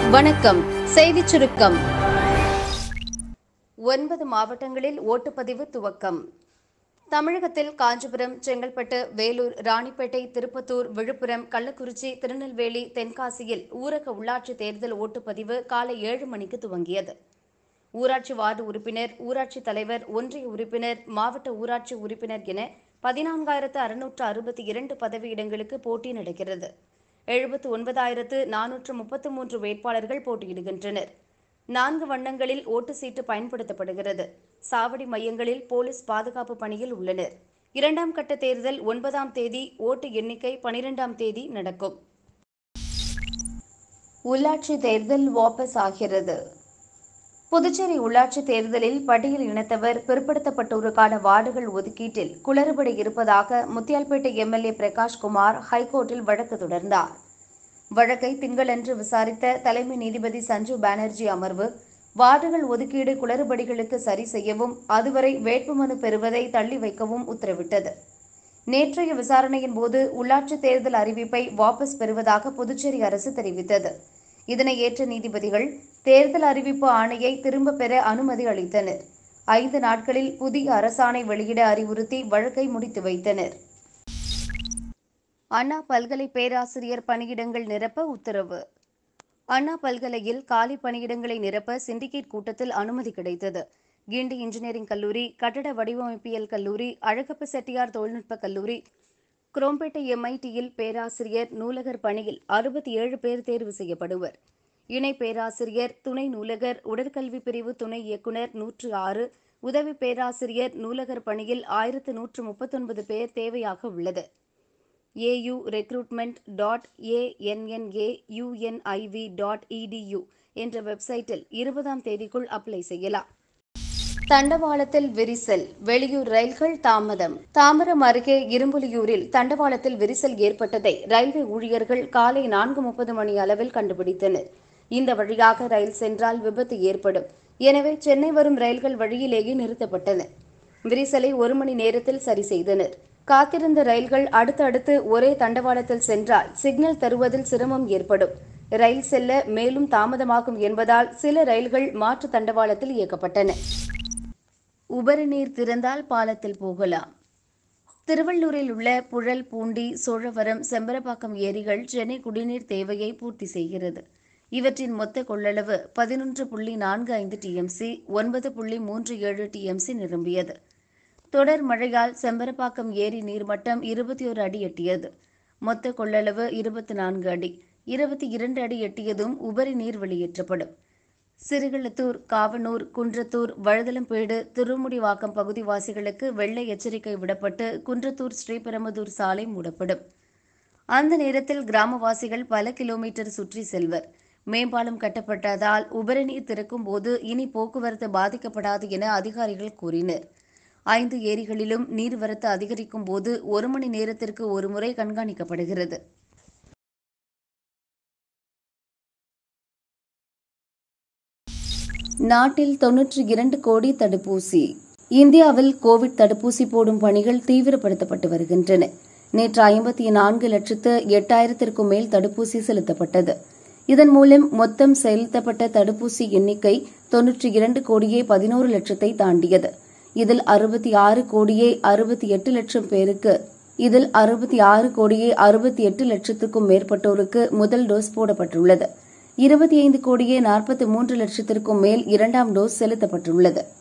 வணக்கம் செய்திச் சுருக்கம் ஒன்பது மாவட்டங்களில் ஓட்டுப்பதிவு துவக்கம் தமிழகத்தில் காஞ்சிபுரம் செங்கல்பட்டு வேலூர் ராணிப்பேட்டை திருப்பத்தூர் விழுப்புரம் கள்ளக்குறிச்சி திருநெல்வேலி தென்காசியில் ஊரக உள்ளாட்சி தேர்தல் ஓட்டுப்பதிவு காலை ஏழு மணிக்கு துவங்கியது ஊராட்சி வார்டு உறுப்பினர் ஊராட்சி தலைவர் ஒன்றிய உறுப்பினர் மாவட்ட ஊராட்சி உறுப்பினர் என பதினான்காயிரத்து அறுநூற்று அறுபத்தி இரண்டு பதவியிடங்களுக்கு போட்டி நடக்கிறது எழுபத்து ஒன்பதாயிரத்து நானூற்று முப்பத்து மூன்று வேட்பாளர்கள் போட்டியிடுகின்றனர் நான்கு வண்ணங்களில் ஓட்டு சீட்டு பயன்படுத்தப்படுகிறது சாவடி மையங்களில் போலீஸ் பாதுகாப்பு பணியில் உள்ளனர் இரண்டாம் கட்ட தேர்தல் ஒன்பதாம் தேதி ஓட்டு எண்ணிக்கை பனிரெண்டாம் தேதி நடக்கும் உள்ளாட்சி தேர்தல் வாபஸ் ஆகிறது புதுச்சேரி உள்ளாட்சி தேர்தலில் பட்டியல் இனத்தவர் பிற்படுத்தப்பட்டோருக்கான வார்டுகள் ஒதுக்கீட்டில் குளறுபடி இருப்பதாக முத்தியால்பேட்டை எம்எல்ஏ பிரகாஷ் குமார் ஹைகோர்ட்டில் வழக்கு தொடர்ந்தார் வழக்கை திங்களன்று விசாரித்த தலைமை நீதிபதி சஞ்சீவ் பானர்ஜி அமர்வு வார்டுகள் ஒதுக்கீடு குளறுபடிகளுக்கு சரி செய்யவும் அதுவரை வேட்புமனு பெறுவதை தள்ளி வைக்கவும் உத்தரவிட்டது நேற்றைய விசாரணையின் போது உள்ளாட்சி தேர்தல் அறிவிப்பை வாபஸ் பெறுவதாக புதுச்சேரி அரசு தெரிவித்தது இதனை ஏற்ற நீதிபதிகள் தேர்தல் அறிவிப்பு ஆணையை திரும்பப் பெற அனுமதி அளித்தனர் ஐந்து நாட்களில் புதிய அரசாணை வெளியிட அறிவுறுத்தி வழக்கை முடித்து வைத்தனர் அண்ணா பல்கலை பேராசிரியர் பணியிடங்கள் நிரப்ப உத்தரவு அண்ணா பல்கலையில் காலி பணியிடங்களை நிரப்ப சிண்டிகேட் கூட்டத்தில் அனுமதி கிடைத்தது கிண்டி இன்ஜினியரிங் கல்லூரி கட்டட வடிவமைப்பியல் கல்லூரி அழகப்ப செட்டியார் தொழில்நுட்ப கல்லூரி குரோம்பேட்டை எம்ஐடியில் பேராசிரியர் நூலகர் பணியில் அறுபத்தி ஏழு பேர் தேர்வு செய்யப்படுவர் இணை பேராசிரியர் துணை நூலகர் உடற்கல்வி பிரிவு துணை இயக்குநர் நூற்று ஆறு உதவி பேராசிரியர் நூலகர் பணியில் ஆயிரத்து நூற்று முப்பத்தொன்பது பேர் தேவையாக உள்ளது AU recruitment dot A N N A U N I V dot E D U என்ற வெப்சைட்டில் இருபதாம் தேதிக்குள் அப்ளை செய்யலாம் தண்டவாளத்தில் விரிசல் வெளியூர் ரயில்கள் தாமதம் தாம்பரம் அருகே இரும்புலியூரில் தண்டவாளத்தில் விரிசல் ஏற்பட்டதை ரயில்வே ஊழியர்கள் காலை நான்கு முப்பது மணி அளவில் கண்டுபிடித்தனர் இந்த வழியாக ரயில் சென்றால் விபத்து ஏற்படும் எனவே சென்னை வரும் ரயில்கள் வழியிலேயே நிறுத்தப்பட்டன விரிசலை ஒரு மணி நேரத்தில் சரி செய்தனர் காத்திருந்த ரயில்கள் அடுத்தடுத்து ஒரே தண்டவாளத்தில் சென்றால் சிக்னல் தருவதில் சிரமம் ஏற்படும் ரயில் செல்ல மேலும் தாமதமாகும் என்பதால் சில ரயில்கள் மாற்று தண்டவாளத்தில் இயக்கப்பட்டன உபரி நீர் திறந்தால் பாலத்தில் போகலாம் திருவள்ளூரில் உள்ள புழல் பூண்டி சோழவரம் செம்பரப்பாக்கம் ஏரிகள் சென்னை குடிநீர் தேவையை பூர்த்தி செய்கிறது இவற்றின் மொத்த கொள்ளளவு பதினொன்று புள்ளி நான்கு ஐந்து டிஎம்சி ஒன்பது புள்ளி மூன்று ஏழு டிஎம்சி நிரம்பியது தொடர் மழையால் செம்பரப்பாக்கம் ஏரி நீர்மட்டம் இருபத்தி ஒரு அடி எட்டியது மொத்த கொள்ளளவு இருபத்தி நான்கு அடி இருபத்தி இரண்டு அடி எட்டியதும் உபரி நீர் வெளியேற்றப்படும் சிறுகளத்தூர் காவனூர் குன்றத்தூர் வழுதலம்பேடு திருமுடிவாக்கம் பகுதிவாசிகளுக்கு வெள்ளை எச்சரிக்கை விடப்பட்டு குன்றத்தூர் ஸ்ரீபெரும்புதூர் சாலை மூடப்படும் அந்த நேரத்தில் கிராமவாசிகள் பல கிலோமீட்டர் சுற்றி செல்வர் மேம்பாலம் கட்டப்பட்டதால் உபரிநீர் திறக்கும் போது இனி போக்குவரத்து பாதிக்கப்படாது என அதிகாரிகள் கூறினர் ஐந்து ஏரிகளிலும் நீர்வரத்து அதிகரிக்கும் போது ஒரு மணி நேரத்திற்கு ஒருமுறை கண்காணிக்கப்படுகிறது நாட்டில் தொன்னூற்றி இரண்டு கோடி தடுப்பூசி இந்தியாவில் கோவிட் தடுப்பூசி போடும் பணிகள் தீவிரப்படுத்தப்பட்டு வருகின்றன நேற்று ஐம்பத்தி நான்கு லட்சத்து எட்டாயிரத்திற்கும் மேல் தடுப்பூசி செலுத்தப்பட்டது இதன் மூலம் மொத்தம் செலுத்தப்பட்ட தடுப்பூசி எண்ணிக்கை தொன்னூற்றி இரண்டு கோடியே பதினோரு லட்சத்தை தாண்டியது இதில் அறுபத்தி ஆறு கோடியே அறுபத்தி எட்டு லட்சம் பேருக்கு இதில் அறுபத்தி ஆறு கோடியே அறுபத்தி எட்டு லட்சத்துக்கும் மேற்பட்டோருக்கு முதல் டோஸ் போடப்பட்டுள்ளது இருபத்தி ஐந்து கோடியே நாற்பத்தி மூன்று லட்சத்திற்கும் மேல் இரண்டாம் டோஸ் செலுத்தப்பட்டுள்ளது